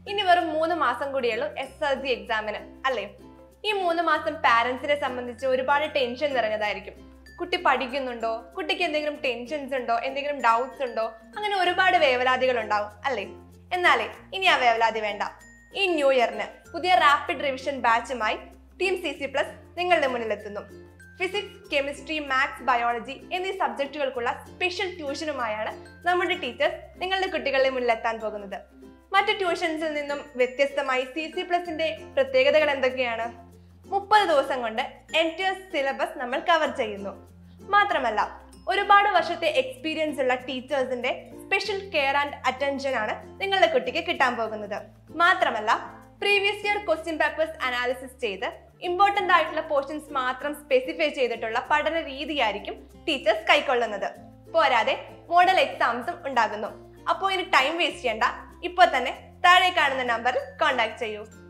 ഇനി വെറും മൂന്ന് മാസം കൂടിയുള്ളൂ എസ് എൽ സി എക്സാമിന് അല്ലേ ഈ മൂന്ന് മാസം പാരന്റ്സിനെ സംബന്ധിച്ച് ഒരുപാട് ടെൻഷൻ നിറഞ്ഞതായിരിക്കും കുട്ടി പഠിക്കുന്നുണ്ടോ കുട്ടിക്ക് എന്തെങ്കിലും ടെൻഷൻസ് ഉണ്ടോ എന്തെങ്കിലും ഡൗട്ട്സ് ഉണ്ടോ അങ്ങനെ ഒരുപാട് വേവലാതികൾ ഉണ്ടാവും അല്ലേ എന്നാലേ ഇനി ആ വേവലാതി വേണ്ട ഈ ന്യൂ ഇയറിന് പുതിയ റാപ്പിഡ് റിവിഷൻ ബാച്ചുമായി ടീം സി സി പ്ലസ് നിങ്ങളുടെ മുന്നിലെത്തുന്നു ഫിസിക്സ് കെമിസ്ട്രി മാത്സ് ബയോളജി എന്നീ സബ്ജക്റ്റുകൾക്കുള്ള സ്പെഷ്യൽ ട്യൂഷനുമായാണ് നമ്മുടെ ടീച്ചേഴ്സ് നിങ്ങളുടെ കുട്ടികളുടെ മുന്നിലെത്താൻ പോകുന്നത് മറ്റു ട്യൂഷൻസിൽ നിന്നും വ്യത്യസ്തമായി സി സി പ്ലസിന്റെ പ്രത്യേകതകൾ എന്തൊക്കെയാണ് മുപ്പത് ദിവസം കൊണ്ട് എൻറ്റയർ സിലബസ് നമ്മൾ കവർ ചെയ്യുന്നു മാത്രമല്ല ഒരുപാട് വർഷത്തെ എക്സ്പീരിയൻസ് ഉള്ള ടീച്ചേഴ്സിന്റെ സ്പെഷ്യൽ കെയർ ആൻഡ് അറ്റൻഷൻ ആണ് നിങ്ങളുടെ കുട്ടിക്ക് കിട്ടാൻ പോകുന്നത് മാത്രമല്ല previous year question papers analysis ചെയ്ത് ഇമ്പോർട്ടന്റ് ആയിട്ടുള്ള പോർഷൻസ് മാത്രം സ്പെസിഫൈ ചെയ്തിട്ടുള്ള പഠന രീതിയായിരിക്കും ടീച്ചേഴ്സ് കൈക്കൊള്ളുന്നത് പോരാതെ മോഡൽ എക്സാംസും ഉണ്ടാകുന്നു അപ്പോൾ ഇനി ടൈം വേസ്റ്റ് ചെയ്യണ്ട ഇപ്പോൾ തന്നെ താഴെ കാണുന്ന നമ്പറിൽ കോൺടാക്ട് ചെയ്യൂ